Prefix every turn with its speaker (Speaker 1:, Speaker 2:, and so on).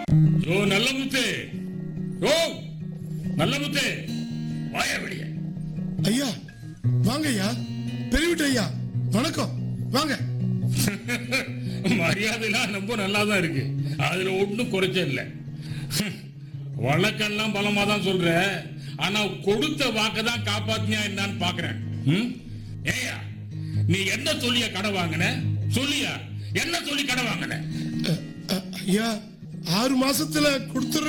Speaker 1: ஓ நல்ல முத்து ஓ நல்ல முத்து வாயா வெளியே
Speaker 2: ஐயா வாங்க ஐயா பெரியவிட்டு ஐயா வணக்கம் வாங்க
Speaker 1: மரியாதைலாம் ரொம்ப நல்லா தான் இருக்கு அதுல ஒன்றும் குறைச்ச இல்லை வழக்கெல்லாம் பலமா தான் சொல்ற ஆனா கொடுத்த வாக்கை தான் காப்பாத்தினியா என்னன்னு பாக்குறேன் ம்? ஏய்யா நீ என்ன சொல்லிய கடை வாங்கின சொல்லியா என்ன சொல்லி கடை வாங்கின
Speaker 2: அ, அ, ஐயா ஆறு மாசத்துல கொடுத்துற